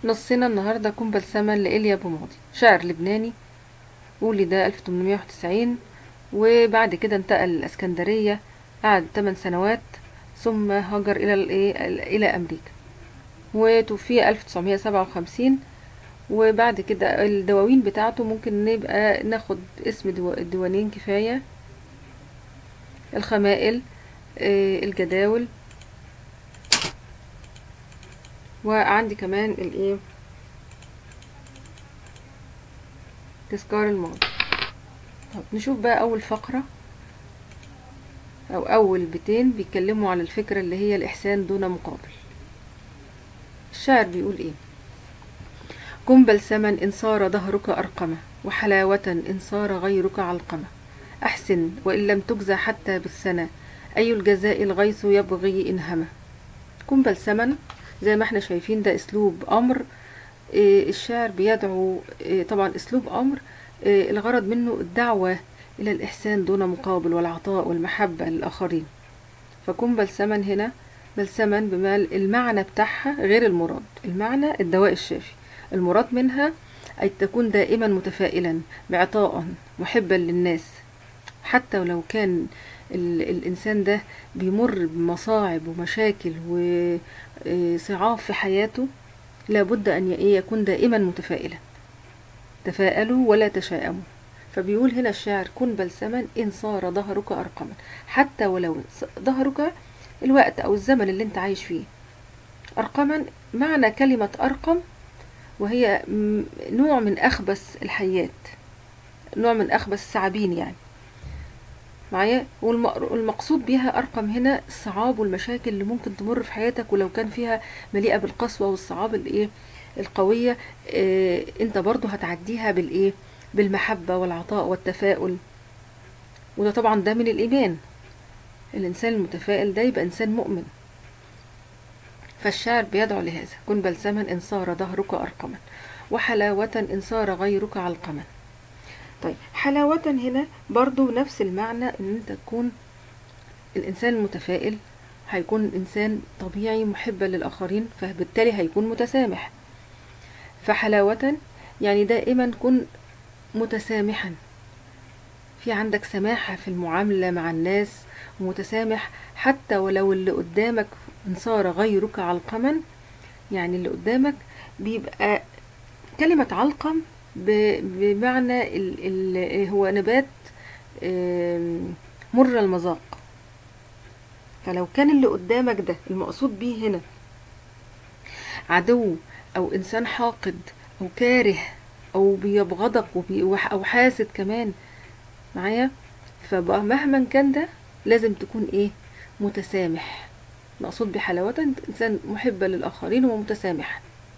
نصنا النهاردة كن بلسما لإيليا أبو ماضي شاعر لبناني ولد 1891 وبعد كده انتقل الإسكندرية قعد 8 سنوات ثم هاجر إلى الإيه إلى أمريكا وتوفي 1957 وبعد كده الدواوين بتاعته ممكن نبقى ناخد اسم دو- الديوانين كفاية الخمائل آه، الجداول وعندي كمان الايه تذكار الماضي طب نشوف بقى اول فقرة او اول بيتين بيتكلموا على الفكرة اللي هي الاحسان دون مقابل الشاعر بيقول ايه كن بلسما ان صار ظهرك ارقمة وحلاوة ان صار غيرك علقمة احسن وان لم تجزى حتى بالسنة اي الجزاء الغيث يبغي ان هما كن بلسما زي ما احنا شايفين ده اسلوب امر إيه، الشاعر بيدعو إيه، طبعا اسلوب امر إيه، الغرض منه الدعوة الى الاحسان دون مقابل والعطاء والمحبة للاخرين فكن بلسما هنا بلسما بما المعنى بتاعها غير المراد المعنى الدواء الشافي المراد منها أي تكون دائما متفائلا معطاء محبا للناس حتى ولو كان ال الإنسان ده بيمر بمصاعب ومشاكل وصعاب في حياته لابد أن ي- إيه يكون دائما متفائلا تفاءلوا ولا تشاءموا فبيقول هنا الشاعر كن بلسما إن صار ظهرك أرقما حتى ولو ص- ظهرك الوقت أو الزمن اللي انت عايش فيه أرقما معنى كلمة أرقم وهي م- نوع من أخبث الحيات نوع من أخبث الثعابين يعني معايا والم- والمقصود بيها أرقم هنا الصعاب والمشاكل اللي ممكن تمر في حياتك ولو كان فيها مليئة بالقسوة والصعاب الإيه القوية إيه أنت برضو هتعديها بالإيه بالمحبة والعطاء والتفاؤل وده طبعا ده من الإيمان الإنسان المتفائل ده يبقى إنسان مؤمن فالشاعر بيدعو لهذا كن بلسما إن صار ظهرك أرقما وحلاوة إن صار غيرك علقما طيب حلاوة هنا برضو نفس المعنى إن أنت تكون الإنسان المتفائل هيكون إنسان طبيعي محبا للآخرين فبالتالي هيكون متسامح فحلاوة يعني دائما كن متسامحا في عندك سماحة في المعاملة مع الناس ومتسامح حتى ولو اللي قدامك إن صار غيرك علقما يعني اللي قدامك بيبقى كلمة علقم ب- بمعنى ال ال هو نبات آم، مر المذاق فلو كان اللي قدامك ده المقصود بيه هنا عدو أو إنسان حاقد أو كاره أو بيبغضك وبي وح- أو حاسد كمان معايا فبقى مهما كان ده لازم تكون ايه متسامح مقصود بحلاوة انت انسان محبا للاخرين ومتسامح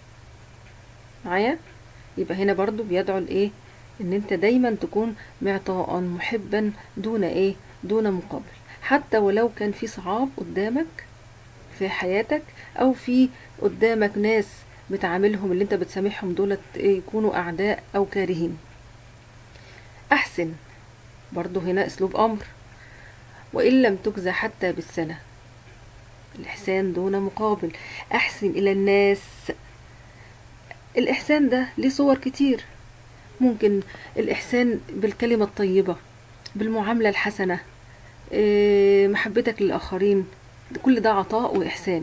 معايا يبقى هنا برضو بيدعو لايه ان انت دايما تكون معطاء محبا دون ايه دون مقابل حتى ولو كان في صعاب قدامك في حياتك او في قدامك ناس بتعاملهم اللي انت بتسامحهم دولت إيه يكونوا اعداء او كارهين احسن برضو هنا اسلوب امر وان لم تجزى حتى بالسنه الاحسان دون مقابل احسن الى الناس الاحسان ده ليه صور كتير ممكن الاحسان بالكلمه الطيبه بالمعامله الحسنه إيه، محبتك للاخرين كل ده عطاء واحسان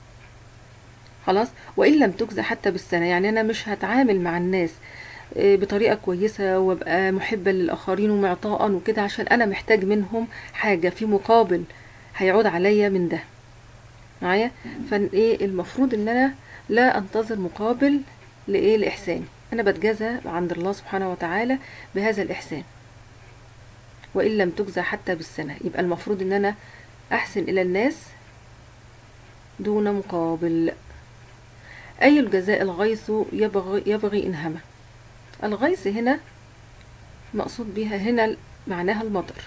خلاص وان لم تجزى حتى بالسنه يعني انا مش هتعامل مع الناس إيه، بطريقه كويسه وابقى محبا للاخرين ومعطاء وكده عشان انا محتاج منهم حاجه في مقابل هيعود عليا من ده معايا فايه المفروض ان انا لا انتظر مقابل لايه لاحساني انا بتجازى عند الله سبحانه وتعالى بهذا الاحسان وان لم تجزى حتى بالسنه يبقى المفروض ان انا احسن الى الناس دون مقابل اي الجزاء الغيث يبغي, يبغي ان هما الغيث هنا مقصود بها هنا معناها المطر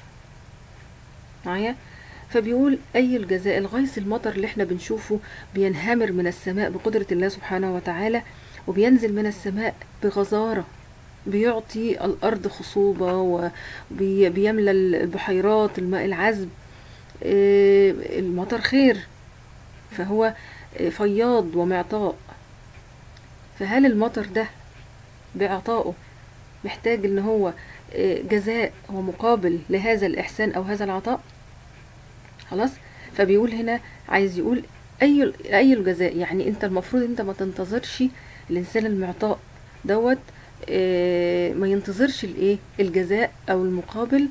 معايا فبيقول أي الجزاء الغيث المطر اللي احنا بنشوفه بينهمر من السماء بقدرة الله سبحانه وتعالى وبينزل من السماء بغزارة بيعطي الأرض خصوبة وبيملى البحيرات الماء العذب آه، المطر خير فهو آه، فياض ومعطاء فهل المطر ده بعطائه محتاج ان هو آه، جزاء ومقابل لهذا الإحسان أو هذا العطاء خلاص فبيقول هنا عايز يقول أي أي الجزاء يعني أنت المفروض أنت ما تنتظرش الإنسان المعطاء دوت آه، ما ينتظرش الإيه الجزاء أو المقابل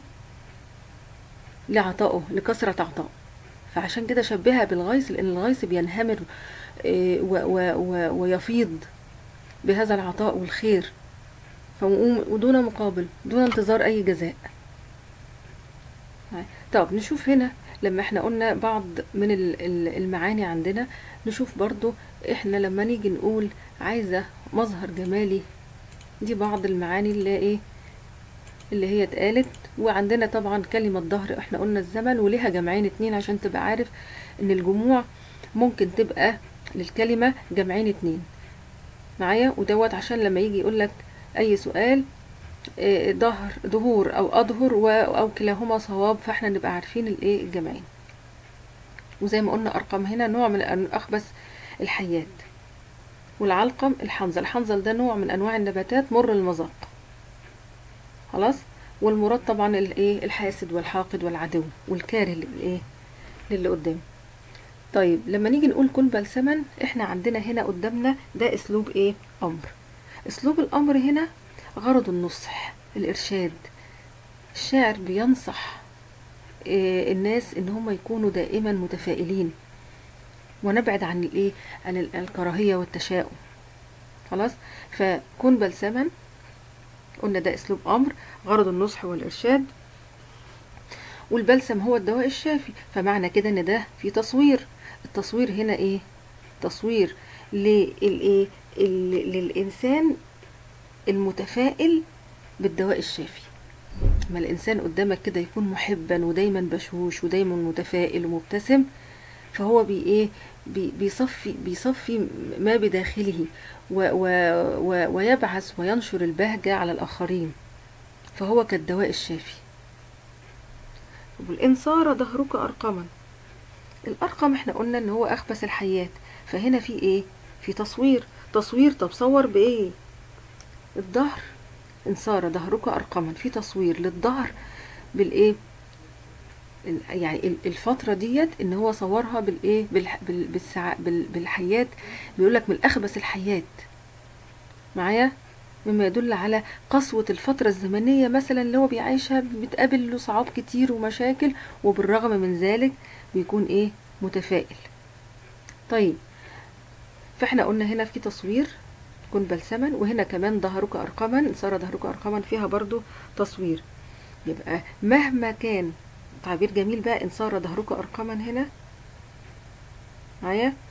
لعطائه لكثرة عطائه فعشان كده شبهها بالغيث لأن الغيث بينهمر آه، و- و- و- ويفيض بهذا العطاء والخير فم- ودون مقابل دون انتظار أي جزاء طب نشوف هنا لما احنا قلنا بعض من ال- ال- المعاني عندنا نشوف برضو احنا لما نيجي نقول عايزة مظهر جمالي دي بعض المعاني اللي ايه اللي هي اتقالت وعندنا طبعا كلمة ظهر احنا قلنا الزمن وليها جمعين اتنين عشان تبقى عارف ان الجموع ممكن تبقى للكلمة جمعين اتنين معايا ودوت عشان لما يجي يقولك اي سؤال آه، ظهر ظهور او اظهر و- او كلاهما صواب فاحنا نبقى عارفين الايه الجمعين وزي ما قلنا ارقام هنا نوع من أن- اخبث الحيات والعلقم الحنظل الحنظل ده نوع من انواع النباتات مر المذاق خلاص والمراد طبعا الايه الحاسد والحاقد والعدو والكاره للايه للي قدامه طيب لما نيجي نقول كل بلسما احنا عندنا هنا قدامنا ده اسلوب ايه امر اسلوب الامر هنا غرض النصح الارشاد الشاعر بينصح إيه الناس ان هم يكونوا دائما متفائلين ونبعد عن الايه عن ال- الكراهيه والتشاؤم خلاص فكن بلسما قلنا ده اسلوب امر غرض النصح والارشاد والبلسم هو الدواء الشافي فمعنى كده ان ده في تصوير التصوير هنا ايه تصوير للايه ال- للانسان المتفائل بالدواء الشافي ما الانسان قدامك كده يكون محبا ودايما بشوش ودايما متفائل ومبتسم فهو بي ايه بي بيصفي بيصفي ما بداخله و و و ويبعث وينشر البهجة على الآخرين فهو كالدواء الشافي والإن صار ظهرك أرقما الأرقم احنا قلنا ان هو أخبث الحيات فهنا في ايه في تصوير تصوير طب صور بإيه الظهر إن صار ظهرك أرقما في تصوير للظهر بالإيه ال- يعني ال- الفترة ديت ان هو صورها بالايه بالح- بال- بالسع... بال- بالحيات بيقول لك من اخبث الحيات معايا مما يدل على قسوة الفترة الزمنية مثلا اللي هو بيعيشها بتقابل له صعاب كتير ومشاكل وبالرغم من ذلك بيكون ايه متفائل طيب فاحنا قلنا هنا في تصوير كن بلسما وهنا كمان ظهرك ارقما إن صار ظهرك ارقما فيها برضو تصوير يبقى مهما كان تعبير جميل بقى إن صار ظهرك أرقما هنا معايا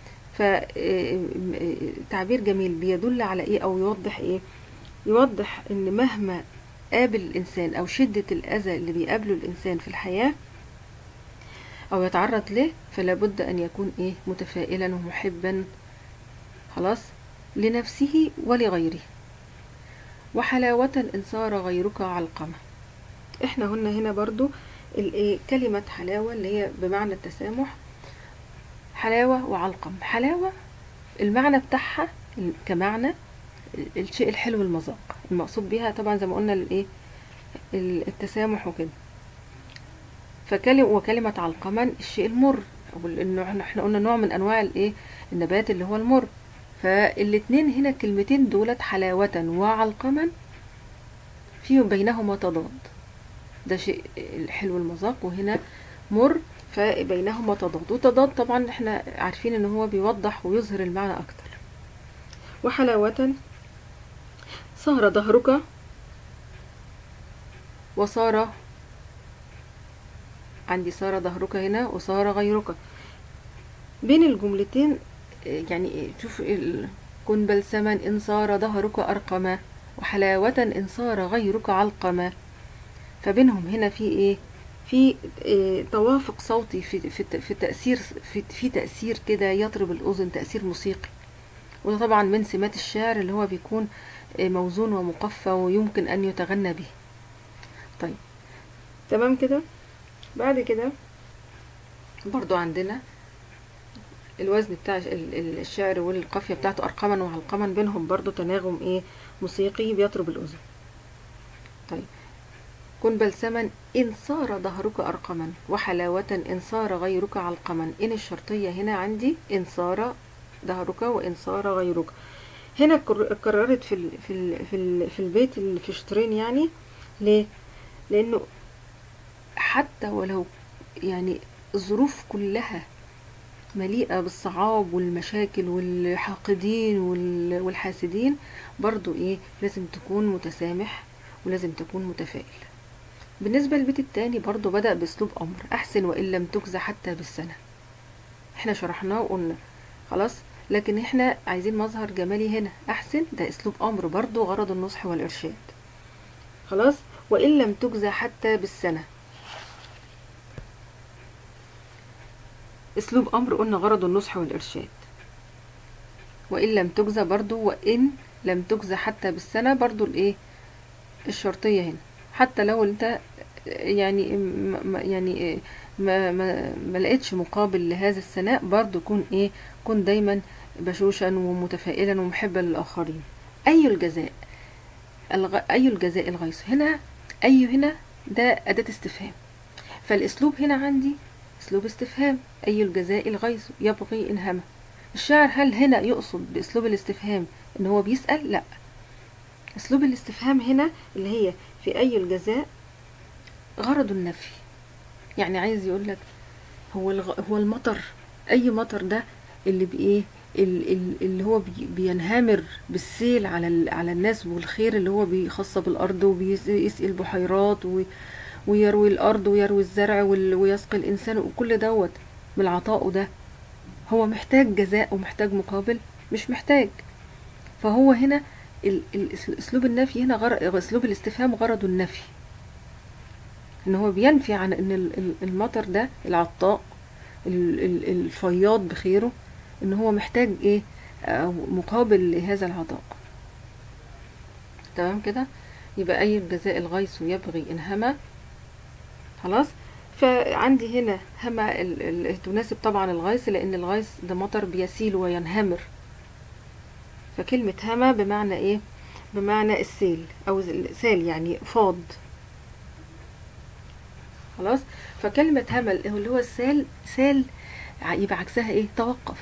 فتعبير جميل بيدل على إيه أو يوضح إيه يوضح إن مهما قابل الإنسان أو شدة الأذى اللي بيقابله الإنسان في الحياة أو يتعرض له فلا بد أن يكون إيه متفائلا ومحبا خلاص لنفسه ولغيره وحلاوة إن صار غيرك علقمة احنا قلنا هنا برضو الايه كلمة حلاوة اللي هي بمعنى التسامح حلاوة وعلقم حلاوة المعنى بتاعها ال- كمعنى ال- الشيء الحلو المذاق المقصود بيها طبعا زي ما قلنا الايه ال- التسامح وكده فكلمة وكلمة علقما الشيء المر أو ال- انه احنا احنا قلنا نوع من انواع الايه النبات اللي هو المر فالاتنين هنا الكلمتين دولت حلاوة وعلقما فيهم بينهما تضاد ده شيء الحلو المذاق وهنا مر فبينهما تضاد وتضاد طبعا احنا عارفين ان هو بيوضح ويظهر المعنى اكتر وحلاوة صار ظهرك وصار عندي صار ظهرك هنا وصار غيرك بين الجملتين آه، يعني إيه، شوف ال- كن بلسما إن صار ظهرك أرقما وحلاوة إن صار غيرك علقما فبينهم هنا في ايه في إيه توافق صوتي في في في تأثير في, في تأثير كده يطرب الأذن تأثير موسيقي وده طبعا من سمات الشعر اللي هو بيكون إيه موزون ومقفى ويمكن أن يتغنى به طيب تمام كده بعد كده برضو عندنا الوزن بتاع ال- ال- الشعر والقافية بتاعته أرقاما وعلقما بينهم برضو تناغم إيه موسيقي بيطرب الأذن طيب كن بلسما إن صار ظهرك أرقما وحلاوة إن صار غيرك علقما إن الشرطية هنا عندي إن صار ظهرك وإن صار غيرك هنا كر- كررت في ال في ال في, ال في البيت اللي في شطرين يعني ليه؟ لأنه حتى ولو يعني الظروف كلها مليئة بالصعاب والمشاكل والحاقدين وال- والحاسدين برضو ايه لازم تكون متسامح ولازم تكون متفائل بالنسبة للبيت التاني برضو بدأ بأسلوب أمر أحسن وإن لم تجزى حتى بالسنة احنا شرحناه وقلنا خلاص لكن احنا عايزين مظهر جمالي هنا أحسن ده أسلوب أمر برضو غرض النصح والإرشاد خلاص وإن لم تجزى حتى بالسنة اسلوب امر قلنا غرض النصح والارشاد وان لم تجزى برضو وان لم تجزى حتى بالسنة برضو الايه الشرطية هنا حتى لو انت يعني ما ما- يعني إيه ما ما, ما لقيتش مقابل لهذا الثناء برضو كن ايه كن دايما بشوشا ومتفائلا ومحبا للاخرين اي الجزاء الغ... اي الجزاء الغيث هنا اي هنا ده اداة استفهام فالاسلوب هنا عندي اسلوب استفهام اي الجزاء الغيث يبغي انهمه الشاعر هل هنا يقصد باسلوب الاستفهام ان هو بيسأل لا اسلوب الاستفهام هنا اللي هي في اي الجزاء غرض النفي يعني عايز يقول لك هو الغ... هو المطر اي مطر ده اللي بايه ال- ال- اللي هو بي- بينهمر بالسيل على ال- على الناس والخير اللي هو بيخص بالارض وبيسقي البحيرات و... ويروي الارض ويروي الزرع وال- ويسقي الانسان وكل دوت من عطائه ده هو محتاج جزاء ومحتاج مقابل مش محتاج فهو هنا ال- ال- اسلوب النفي هنا غر... اسلوب الاستفهام غرضه النفي ان هو بينفي عن ان ال- ال- المطر ده العطاء ال- ال- الفياض بخيره ان هو محتاج ايه أو مقابل لهذا العطاء تمام كده يبقى اي الجزاء الغيث يبغي ان هما خلاص فعندي هنا هما ال- ال- تناسب طبعا الغيث لان الغيث ده مطر بيسيل وينهمر فكلمة هما بمعنى ايه بمعنى السيل او السيل يعني فاض خلاص فكلمة هما اللي هو السال سال ع- يبقى عكسها ايه توقف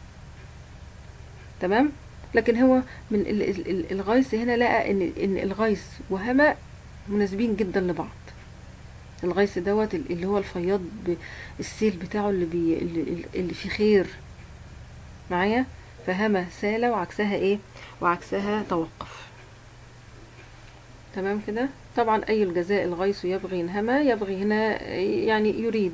تمام لكن هو من ال- ال- ال- الغيث هنا لقى ان ان الغيث وهما مناسبين جدا لبعض الغيث دوت ال- اللي هو الفياض ب- السيل بتاعه اللي بي اللي, اللي فيه خير معايا فهما سال وعكسها ايه وعكسها توقف تمام كده طبعا اي الجزاء الغيث يبغي انهما يبغي هنا يعني يريد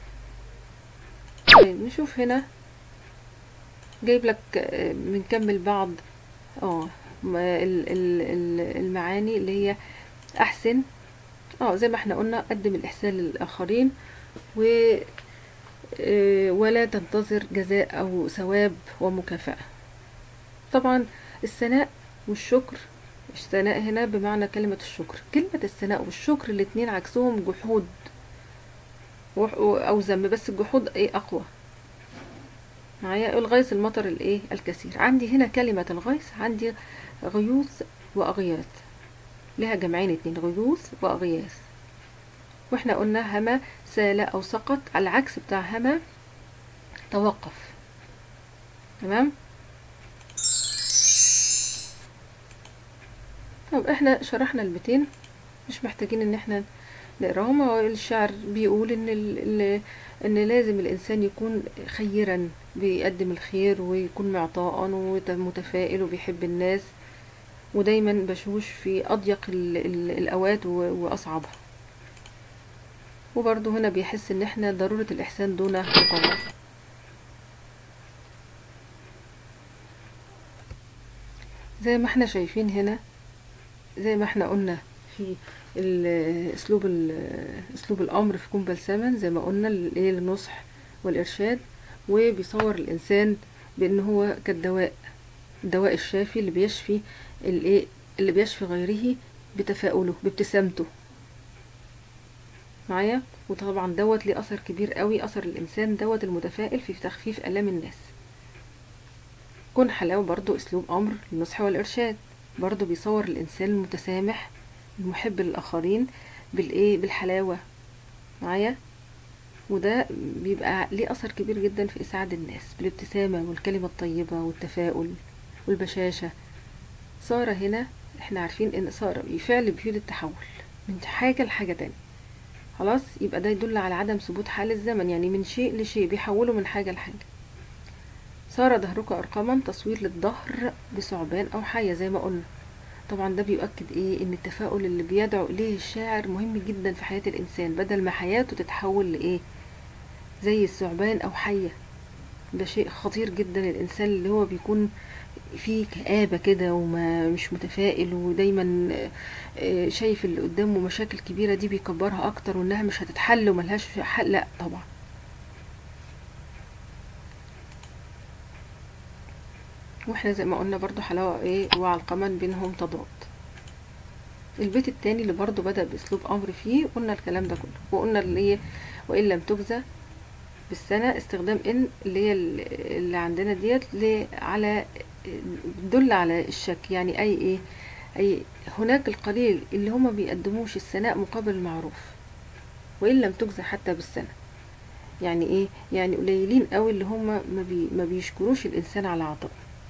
طيب نشوف هنا جايب لك آه، بنكمل بعض اه ما- ال- ال- ال- المعاني اللي هي احسن اه زي ما احنا قلنا قدم الاحسان للاخرين و آه، ولا تنتظر جزاء او ثواب ومكافأة طبعا الثناء والشكر الثناء هنا بمعنى كلمة الشكر كلمة الثناء والشكر الاتنين عكسهم جحود وح- او ذم بس الجحود ايه اقوى معايا الغيث المطر الايه الكثير عندي هنا كلمة الغيث عندي غيوث واغياث لها جمعين اتنين غيوث واغياث واحنا قلنا هما سال او سقط على العكس بتاع هما توقف تمام طب احنا شرحنا البيتين مش محتاجين ان احنا نقراهم هو الشعر بيقول ان ال ال ان لازم الانسان يكون خيرا بيقدم الخير ويكون معطاء ومتفائل وبيحب الناس ودايما بشوش في اضيق ال ال الاوقات و- واصعبها وبرضه هنا بيحس ان احنا ضرورة الاحسان دون مقابل زي ما احنا شايفين هنا زي ما احنا قلنا في ال- اسلوب ال- اسلوب الامر في كن بلسما زي ما قلنا الايه النصح والارشاد وبيصور الانسان بان هو كالدواء الدواء الشافي اللي بيشفي الايه اللي بيشفي غيره بتفاؤله بابتسامته معايا وطبعا دوت ليه اثر كبير قوي اثر الانسان دوت المتفائل في تخفيف الام الناس كن حلاوة برضو اسلوب امر النصح والارشاد برضو بيصور الانسان المتسامح المحب للاخرين بالايه بالحلاوة معايا وده بيبقى ليه اثر كبير جدا في اسعاد الناس بالابتسامة والكلمة الطيبة والتفاؤل والبشاشة سارة هنا احنا عارفين ان سارة بالفعل بيفيد التحول من حاجة لحاجة تانية خلاص يبقى ده يدل على عدم ثبوت حال الزمن يعني من شيء لشيء بيحوله من حاجة لحاجة صار ظهرك أرقاما تصوير للظهر بثعبان أو حية زي ما قلنا طبعا ده بيؤكد ايه ان التفاؤل اللي بيدعو اليه الشاعر مهم جدا في حياة الانسان بدل ما حياته تتحول لايه زي الثعبان او حية ده شيء خطير جدا الانسان اللي هو بيكون فيه كآبة كده وما مش متفائل ودايما آه، شايف اللي قدامه مشاكل كبيرة دي بيكبرها اكتر وانها مش هتتحل وملهاش حل لا طبعا واحنا زي ما قلنا برضو حلاوة ايه وعلقما بينهم تضاد البيت التاني اللي برضو بدأ بأسلوب أمر فيه قلنا الكلام ده كله وقلنا اللي هي وإن لم تجزى بالسنة استخدام إن اللي هي اللي عندنا ديت ل- على تدل على الشك يعني أي إيه أي هناك القليل اللي هما بيقدموش الثناء مقابل المعروف وإن لم تجزى حتى بالسنة يعني إيه يعني قليلين قوي اللي هما ما, بي ما بيشكروش الإنسان على عطائه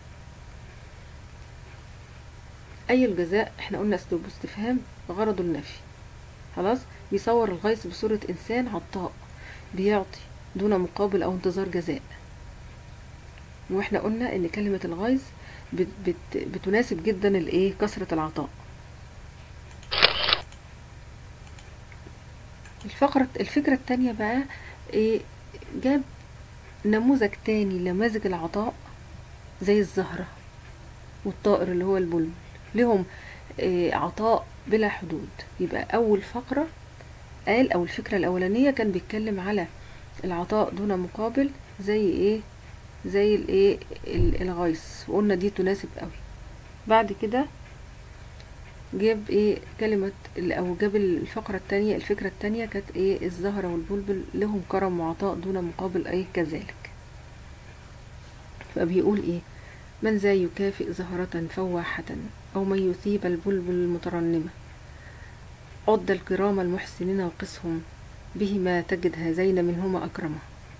أي الجزاء احنا قلنا أسلوب استفهام غرضه النفي خلاص بيصور الغيث بصورة إنسان عطاء بيعطي دون مقابل أو انتظار جزاء واحنا قلنا ان كلمة الغيظ بت بت بتناسب جدا الايه كثرة العطاء الفقرة الفكرة التانية بقى إيه جاب نموذج تاني لنماذج العطاء زي الزهرة والطائر اللي هو البلبل لهم إيه عطاء بلا حدود يبقى أول فقرة قال أو الفكرة الأولانية كان بيتكلم على العطاء دون مقابل زي إيه زي الايه ال- الغيث وقلنا دي تناسب قوي بعد كده جاب ايه كلمة ال- او جاب الفقرة التانية الفكرة التانية كانت ايه الزهرة والبلبل لهم كرم وعطاء دون مقابل ايه كذلك فبيقول ايه من ذا يكافئ زهرة فواحة او من يثيب البلبل المترنمة عد الكرام المحسنين وقسهم بهما تجد هذين منهما أكرما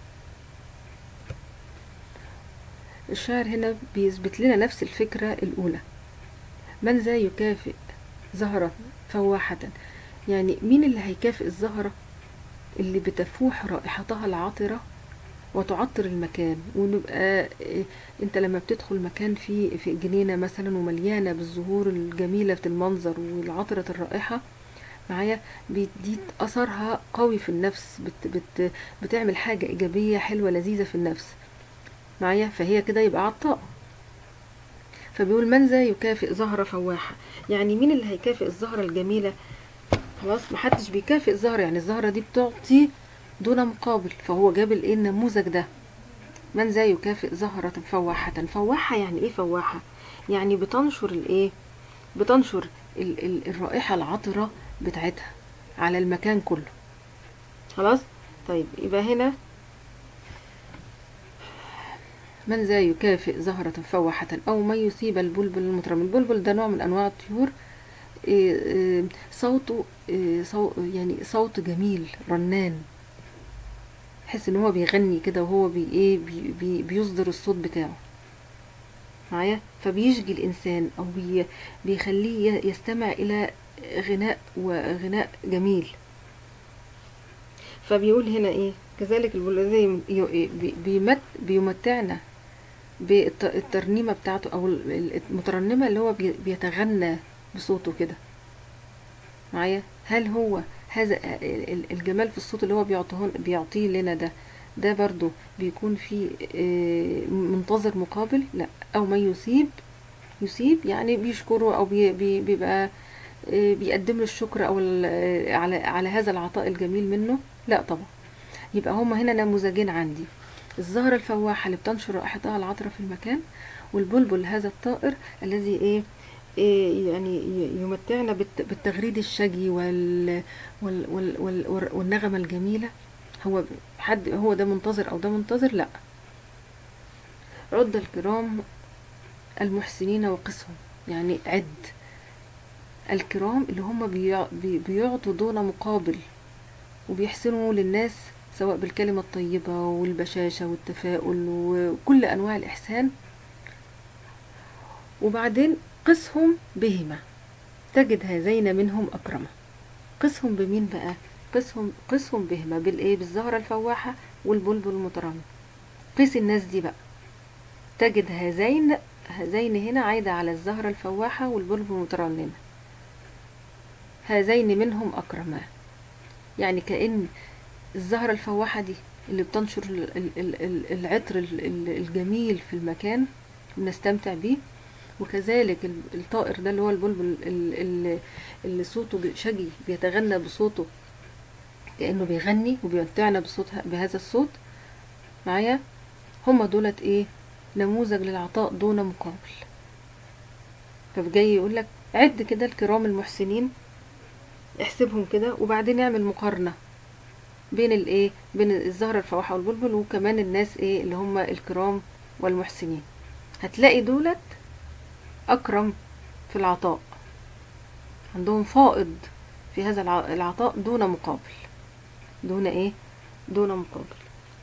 الشاعر هنا بيثبت لنا نفس الفكرة الأولى من ذا يكافئ زهرة فواحة يعني مين اللي هيكافئ الزهرة اللي بتفوح رائحتها العطرة وتعطر المكان ونبقى إيه، انت لما بتدخل مكان فيه في جنينة مثلا ومليانة بالزهور الجميلة المنظر والعطرة الرائحة معايا بيدي اثرها قوي في النفس بت بت بتعمل حاجة ايجابية حلوة لذيذة في النفس معايا فهي كده يبقى عطاء فبيقول من ذا يكافئ زهرة فواحة يعني مين اللي هيكافئ الزهرة الجميلة خلاص محدش بيكافئ الزهرة يعني الزهرة دي بتعطي دون مقابل فهو جاب الايه النموذج ده من ذا يكافئ زهرة فواحة فواحة يعني ايه فواحة يعني بتنشر الايه بتنشر ال ال الرائحة العطرة بتاعتها على المكان كله خلاص طيب يبقى هنا من ذا يكافئ زهرة فواحة أو من يثيب البلبل المترمي البلبل ده نوع من أنواع الطيور إيه، إيه، صوته إيه، صو يعني صوت جميل رنان تحس ان هو بيغني كده وهو بي ايه بي بي بيصدر الصوت بتاعه معايا فبيشجي الانسان او بي بيخليه ي- يستمع الى غناء وغناء جميل فبيقول هنا ايه كذلك الذي بيمت بيمتعنا بالترنيمة بتاعته او ال- المترنمة اللي هو بي- بيتغنى بصوته كده معايا هل هو هذا ال- ال- الجمال في الصوت اللي هو بيعطيه بيعطيه لنا ده ده برضو بيكون في آه، منتظر مقابل لا او ما يثيب يثيب يعني بيشكره او بي بي بيبقى آه، بيقدم له الشكر او ال- آه، على على هذا العطاء الجميل منه لا طبعا يبقى هما هنا نموذجين عندي الزهرة الفواحة اللي بتنشر رائحتها العطرة في المكان والبلبل هذا الطائر الذي ايه إيه يعني ي- يمتعنا بالت- بالتغريد الشجي وال وال وال وال والنغمة الجميلة هو حد هو ده منتظر او ده منتظر لا عد الكرام المحسنين وقسهم يعني عد الكرام اللي هم بيع- بي- بيعطوا دون مقابل وبيحسنوا للناس سواء بالكلمة الطيبة والبشاشة والتفاؤل وكل أنواع الإحسان وبعدين قسهم بهما تجد هذين منهم أكرما قسهم بمين بقى قسهم قسهم بهما بالإيه بالزهرة الفواحة والبلبل المترنم قيس الناس دي بقى تجد هذين هذين هنا عايدة على الزهرة الفواحة والبلبل المترنمة هذين منهم أكرما يعني كأن الزهرة الفواحة دي اللي بتنشر ال- ال- ال- ال- العطر ال- ال- الجميل في المكان بنستمتع بيه وكذلك ال- الطائر ده اللي هو البلبل ال- ال- اللي صوته ب- شجي بيتغنى بصوته كأنه بيغني وبيمتعنا بصوت بهذا الصوت معايا هما دولت ايه نموذج للعطاء دون مقابل فجاي يقول لك عد كده الكرام المحسنين احسبهم كده وبعدين اعمل مقارنة بين الايه بين الزهرة الفواحة والبلبل وكمان الناس ايه اللي هم الكرام والمحسنين هتلاقي دولت اكرم في العطاء عندهم فائض في هذا الع- العطاء دون مقابل دون ايه دون مقابل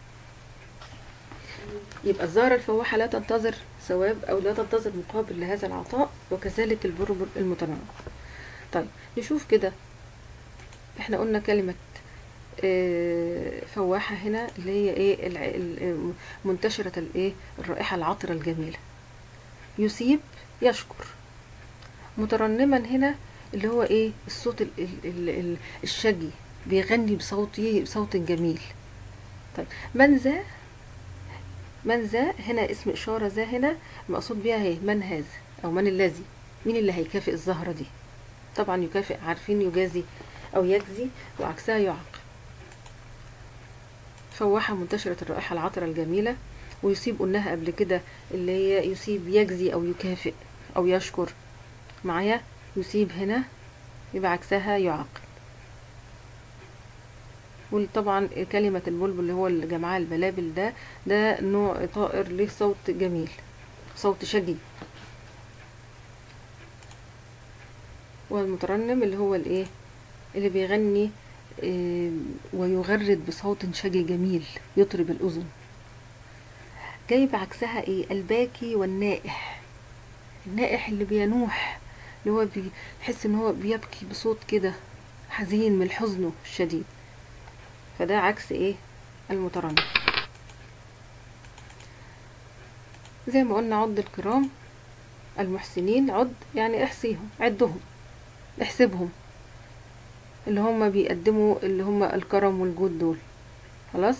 يبقى الزهرة الفواحة لا تنتظر ثواب او لا تنتظر مقابل لهذا العطاء وكذلك البربر المتنوع طيب نشوف كده احنا قلنا كلمة آه، فواحة هنا اللي هي ايه الع- ال- منتشرة الايه الرائحة العطرة الجميلة يثيب يشكر مترنما هنا اللي هو ايه الصوت ال ال ال ال الشجي بيغني بصوته بصوت جميل طيب من ذا من ذا هنا اسم إشارة ذا هنا المقصود بيها هي من هذا أو من الذي مين اللي هيكافئ الزهرة دي طبعا يكافئ عارفين يجازي أو يجزي وعكسها يعاقب فواحة منتشرة الرائحة العطرة الجميلة ويصيب قلناها قبل كده اللي هي يصيب يجزي أو يكافئ أو يشكر معايا يصيب هنا يبقى عكسها يعاقب وطبعا كلمة البلبل اللي هو الجمعاء البلابل ده ده نوع طائر له صوت جميل صوت شجي والمترنم اللي هو الايه اللي بيغني آه، ويغرد بصوت شجي جميل يطرب الأذن جايب عكسها ايه الباكي والنائح النائح اللي بينوح اللي هو بيحس ان هو بيبكي بصوت كده حزين من حزنه الشديد فده عكس ايه المترنم زي ما قلنا عد الكرام المحسنين عد يعني احصيهم عدهم احسبهم اللي هم بيقدموا اللي هم الكرم والجود دول خلاص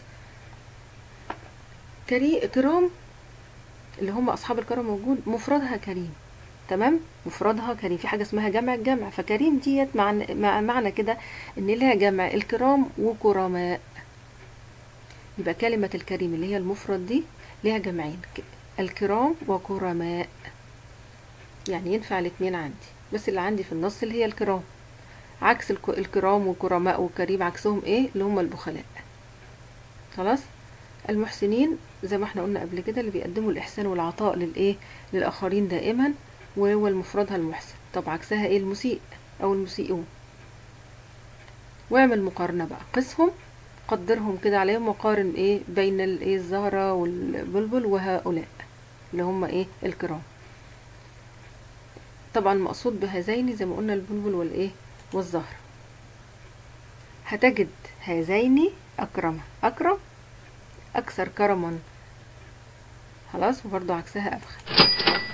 كري كرام اللي هم اصحاب الكرم والجود مفردها كريم تمام مفردها كريم في حاجه اسمها جمع الجمع فكريم ديت مع مع معنى كده ان لها جمع الكرام وكرماء يبقى كلمة الكريم اللي هي المفرد دي لها جمعين ك- الكرام وكرماء يعني ينفع الاتنين عندي بس اللي عندي في النص اللي هي الكرام عكس الك- الكرام وكرماء وكريم عكسهم ايه اللي هم البخلاء خلاص المحسنين زي ما احنا قلنا قبل كده اللي بيقدموا الإحسان والعطاء للإيه للآخرين دائما وهو المفردها المحسن طب عكسها ايه المسيء أو المسيئون واعمل مقارنة بقى قسهم قدرهم كده عليهم وقارن ايه بين الايه الزهرة والبلبل وهؤلاء اللي هم ايه الكرام طبعا المقصود بهذين زي ما قلنا البلبل والايه والزهرة هتجد هذين أكرم أكرم أكثر كرما خلاص وبرضه عكسها أبخل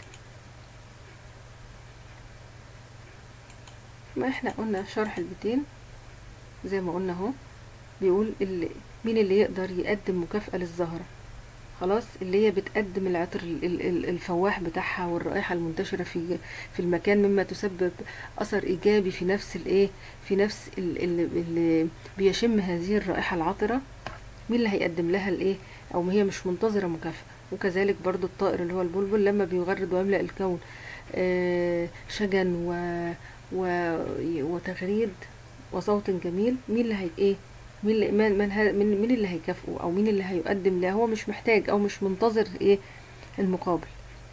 ما احنا قلنا شرح البيتين زي ما قلنا اهو بيقول اللي مين اللي يقدر يقدم مكافأة للزهرة خلاص اللي هي بتقدم العطر ال- ال- ال- الفواح بتاعها والرائحة المنتشرة في في المكان مما تسبب أثر إيجابي في نفس الإيه في نفس ال- ال- اللي بيشم هذه الرائحة العطرة مين اللي هيقدم لها الإيه أو هي مش منتظرة مكافأة وكذلك برضو الطائر اللي هو البلبل لما بيغرد ويملأ الكون آه، شجن و... و... وتغريد وصوت جميل مين اللي هي ايه مين اللي من من, ه- من مين اللي هيكافئه او مين اللي هيقدم له هو مش محتاج او مش منتظر ايه المقابل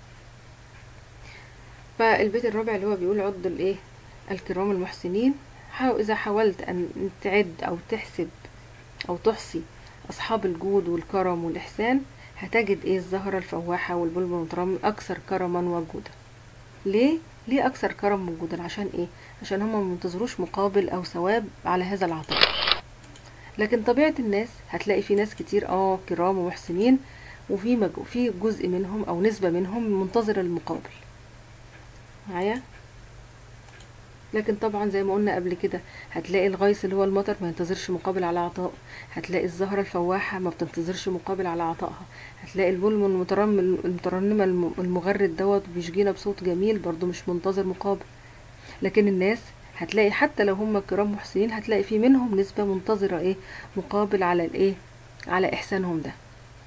فالبيت الرابع اللي هو بيقول عد الايه الكرام المحسنين حاول اذا حاولت ان تعد او تحسب او تحصي اصحاب الجود والكرم والاحسان هتجد ايه الزهرة الفواحة والبلبل المترمم اكثر كرما وجودا ليه ليه اكثر كرم وجودا عشان ايه عشان هم ما منتظروش مقابل او ثواب على هذا العطاء لكن طبيعة الناس هتلاقي في ناس كتير اه كرام ومحسنين وفي مج... في جزء منهم او نسبة منهم منتظر المقابل معايا لكن طبعا زي ما قلنا قبل كده هتلاقي الغيث اللي هو المطر ما ينتظرش مقابل على عطائه هتلاقي الزهرة الفواحة ما بتنتظرش مقابل على عطائها هتلاقي البلم المترم المترنمة الم- المغرد دوت بيشجينا بصوت جميل برضو مش منتظر مقابل لكن الناس هتلاقي حتى لو هم كرام محسنين هتلاقي في منهم نسبة منتظرة ايه مقابل على الايه على احسانهم ده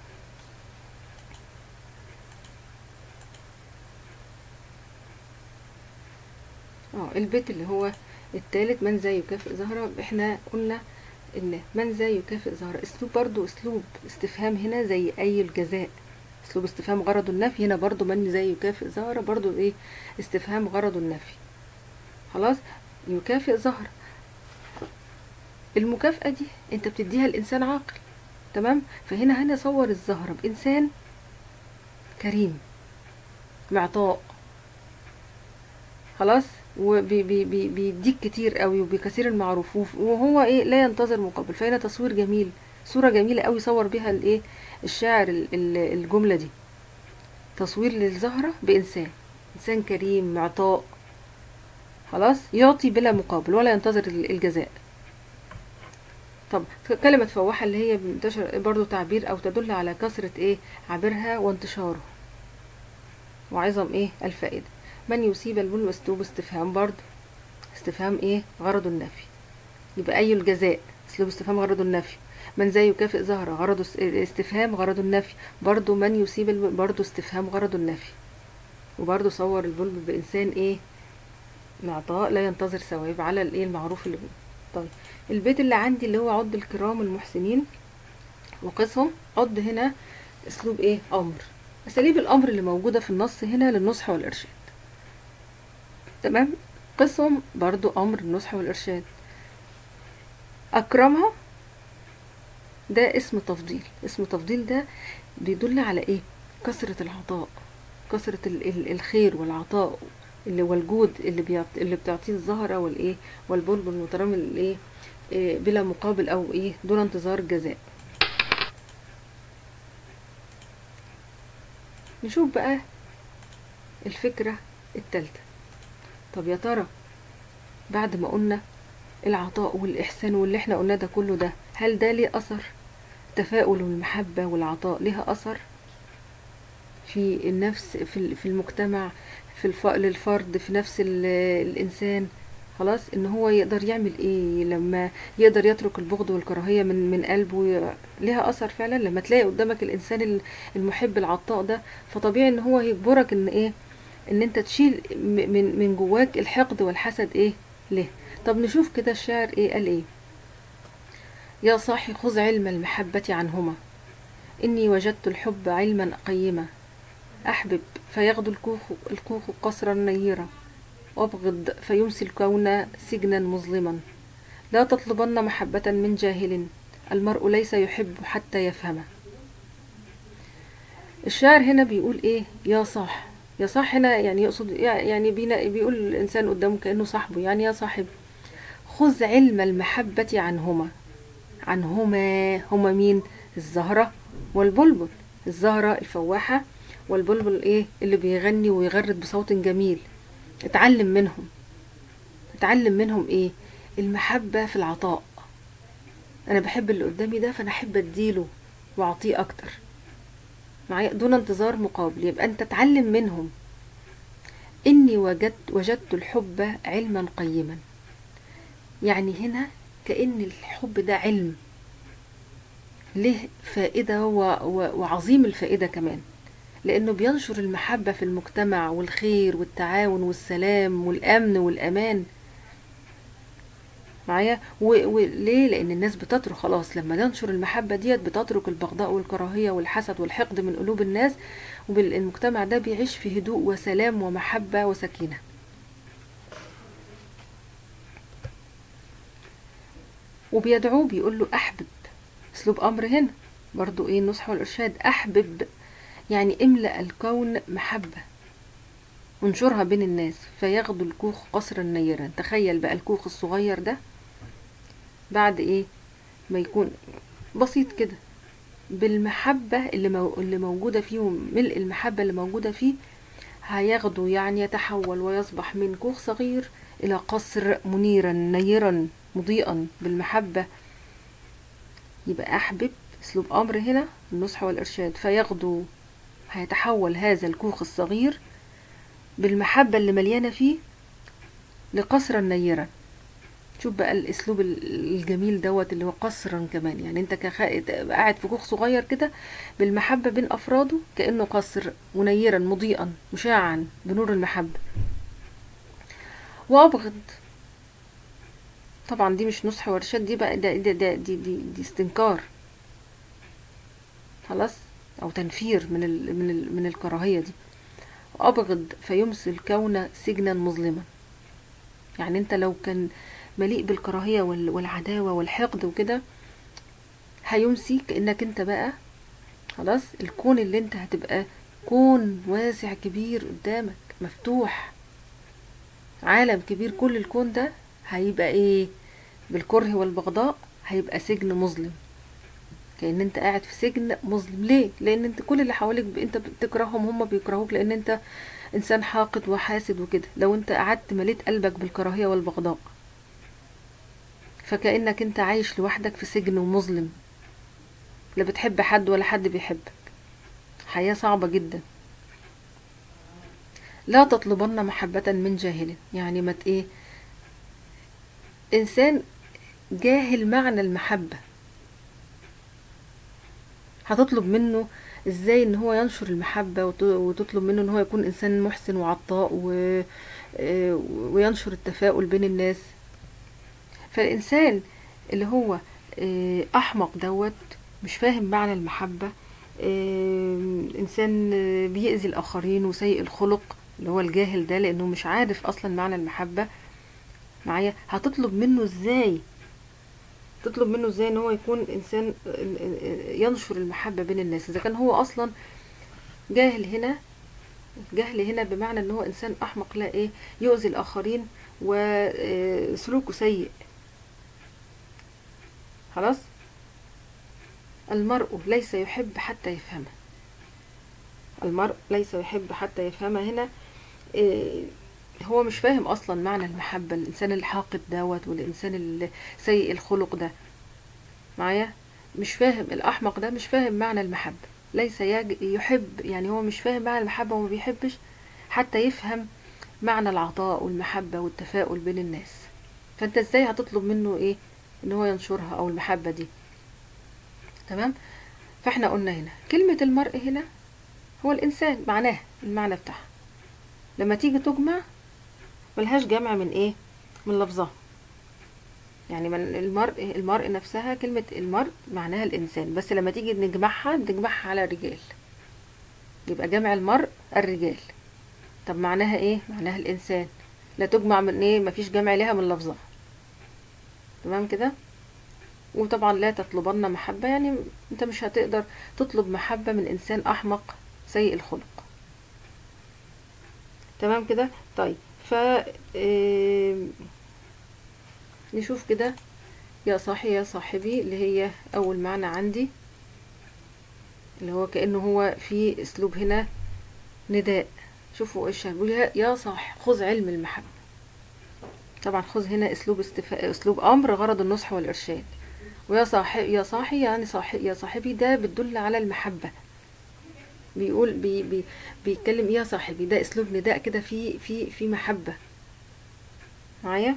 اه البيت اللي هو التالت من ذا يكافئ زهرة احنا قلنا ان من ذا يكافئ زهرة اسلوب برضو اسلوب استفهام هنا زي اي الجزاء اسلوب استفهام غرض النفي هنا برضو من ذا يكافئ زهرة برضو ايه استفهام غرض النفي خلاص يكافئ زهرة المكافأة دي انت بتديها لإنسان عاقل تمام فهنا هنا صور الزهرة بإنسان كريم معطاء خلاص وبيديك كتير قوي وبكثير المعروف وف- وهو ايه لا ينتظر مقابل فهنا تصوير جميل صورة جميلة قوي صور بيها الايه الشاعر ال- ال- الجملة دي تصوير للزهرة بإنسان إنسان كريم معطاء خلاص يعطي بلا مقابل ولا ينتظر ال- الجزاء طب كلمة فواحة اللي هي بتنتشر برضو تعبير أو تدل على كثرة إيه عبرها وانتشاره وعظم إيه الفائدة من يصيب البن أسلوب استفهام برضو استفهام إيه غرض النفي يبقى أي الجزاء أسلوب استفهام غرض النفي من ذا يكافئ زهرة غرض اس- استفهام غرض النفي برضو من يصيب الب- برضو استفهام غرض النفي وبرضو صور البلبل بإنسان إيه معطاء لا ينتظر ثواب على الايه المعروف اللي بيه طيب البيت اللي عندي اللي هو عد الكرام المحسنين وقسهم عد هنا اسلوب ايه امر اساليب الامر اللي موجوده في النص هنا للنصح والارشاد تمام قسهم برضو امر النصح والارشاد اكرمها ده اسم تفضيل اسم تفضيل ده بيدل على ايه كثرة العطاء كثرة ال- ال- الخير والعطاء اللي والجود اللي بيعط... اللي بتعطيه الزهرة والايه والبلبل المترمل الايه إيه بلا مقابل او ايه دون انتظار الجزاء نشوف بقى الفكرة التالتة طب يا ترى بعد ما قلنا العطاء والإحسان واللي احنا قلنا ده كله ده هل ده ليه أثر تفاؤل والمحبة والعطاء ليها أثر في النفس في ال- في المجتمع في الف... للفرد في نفس ال... الإنسان خلاص ان هو يقدر يعمل ايه لما يقدر يترك البغض والكراهية من من قلبه ي- ليها اثر فعلا لما تلاقي قدامك الانسان ال- المحب العطاء ده فطبيعي ان هو يجبرك ان ايه ان انت تشيل م- من من جواك الحقد والحسد ايه ليه طب نشوف كده الشاعر ايه قال ايه يا صاحي خذ علم المحبة عنهما إني وجدت الحب علما قيما أحبب فيغدو الكوخ, الكوخ قصرا نيرا وابغض فيمسي الكون سجنا مظلما لا تطلبن محبة من جاهل المرء ليس يحب حتى يفهمه الشاعر هنا بيقول ايه يا صاح يا صاح هنا يعني يقصد يعني بينا بيقول الانسان قدامه كانه صاحبه يعني يا صاحب خذ علم المحبة عنهما عنهما هما مين الزهرة والبلبل الزهرة الفواحة والبلبل ايه اللي بيغني ويغرد بصوت جميل اتعلم منهم اتعلم منهم ايه المحبة في العطاء انا بحب اللي قدامي ده فانا احب اديله واعطيه اكتر معايا دون انتظار مقابل يبقى انت اتعلم منهم اني وجدت وجدت الحب علما قيما يعني هنا كأن الحب ده علم له فائدة و... و... وعظيم الفائدة كمان لانه بينشر المحبة في المجتمع والخير والتعاون والسلام والامن والامان معايا و- وليه لان الناس بتترك خلاص لما ننشر المحبة ديت بتترك البغضاء والكراهية والحسد والحقد من قلوب الناس والمجتمع ده بيعيش في هدوء وسلام ومحبة وسكينة وبيدعوه بيقول له احبب اسلوب امر هنا برضو ايه النصح والارشاد احبب يعني املأ الكون محبة وانشرها بين الناس فياخدوا الكوخ قصرا نيرا تخيل بقى الكوخ الصغير ده بعد ايه ما يكون بسيط كده بالمحبة اللي, مو... اللي موجودة فيه وملء المحبة اللي موجودة فيه هياخده يعني يتحول ويصبح من كوخ صغير إلى قصر منيرا نيرا مضيئا بالمحبة يبقى أحبب أسلوب أمر هنا النصح والإرشاد فياخده هيتحول هذا الكوخ الصغير بالمحبة اللي مليانة فيه لقصرا نيرا شوف بقى الاسلوب الجميل دوت اللي هو قصرا كمان يعني انت كخ... قاعد في كوخ صغير كده بالمحبة بين افراده كأنه قصر منيرا مضيئا مشاعا بنور المحبة وابغض طبعا دي مش نصح وارشاد دي بقى ده ده ده دي, دي, دي استنكار خلاص او تنفير من ال من ال من الكراهية دي أبغض فيمسي الكون سجنا مظلما يعني انت لو كان مليء بالكراهية والعداوة والحقد وكده هيمسي كأنك انت بقى خلاص الكون اللي انت هتبقى كون واسع كبير قدامك مفتوح عالم كبير كل الكون ده هيبقى ايه بالكره والبغضاء هيبقى سجن مظلم كأن انت قاعد في سجن مظلم ليه لان انت كل اللي حواليك ب... انت بتكرههم هم بيكرهوك لان انت انسان حاقد وحاسد وكده لو انت قعدت مليت قلبك بالكراهية والبغضاء فكأنك انت عايش لوحدك في سجن ومظلم لا بتحب حد ولا حد بيحبك حياة صعبة جدا لا تطلبن محبة من جاهل يعني ما ايه انسان جاهل معنى المحبة هتطلب منه ازاي ان هو ينشر المحبة وتطلب منه ان هو يكون انسان محسن وعطاء و... وينشر التفاؤل بين الناس فالانسان اللي هو احمق دوت مش فاهم معنى المحبة انسان بيأذي الاخرين وسيء الخلق اللي هو الجاهل ده لانه مش عارف اصلا معنى المحبة معايا هتطلب منه ازاي تطلب منه ازاي ان هو يكون انسان ينشر المحبة بين الناس اذا كان هو اصلا جاهل هنا جهل هنا بمعنى ان هو انسان احمق لا ايه يؤذي الاخرين وسلوكه سيء خلاص المرء ليس يحب حتى يفهمه المرء ليس يحب حتى يفهمه هنا إيه هو مش فاهم اصلا معنى المحبة الانسان الحاقد دوت والانسان السيء الخلق ده معايا مش فاهم الاحمق ده مش فاهم معنى المحبة ليس يحب يعني هو مش فاهم معنى المحبة وما بيحبش حتى يفهم معنى العطاء والمحبة والتفاؤل بين الناس فانت ازاي هتطلب منه ايه ان هو ينشرها او المحبة دي تمام فاحنا قلنا هنا كلمة المرء هنا هو الانسان معناه المعنى بتاعها لما تيجي تجمع ملهاش جمع من ايه من لفظها يعني من المرء المرء نفسها كلمة المرء معناها الإنسان بس لما تيجي نجمعها نجمعها على الرجال يبقى جمع المرء الرجال طب معناها ايه معناها الإنسان لا تجمع من ايه مفيش جمع لها من لفظها تمام كده وطبعا لا تطلبن محبة يعني انت مش هتقدر تطلب محبة من إنسان أحمق سيء الخلق تمام كده طيب ف نشوف كده يا صاحي يا صاحبي اللي هي اول معنى عندي اللي هو كأنه هو في اسلوب هنا نداء شوفوا ايش بيقول يا صاحي خذ علم المحبة طبعا خذ هنا اسلوب استفاء اسلوب امر غرض النصح والارشاد ويا صاحي يا صاحي يعني صاحي يا صاحبي ده بتدل على المحبة بيقول بي بي بيتكلم يا صاحبي ده اسلوب نداء كده في في في محبة معايا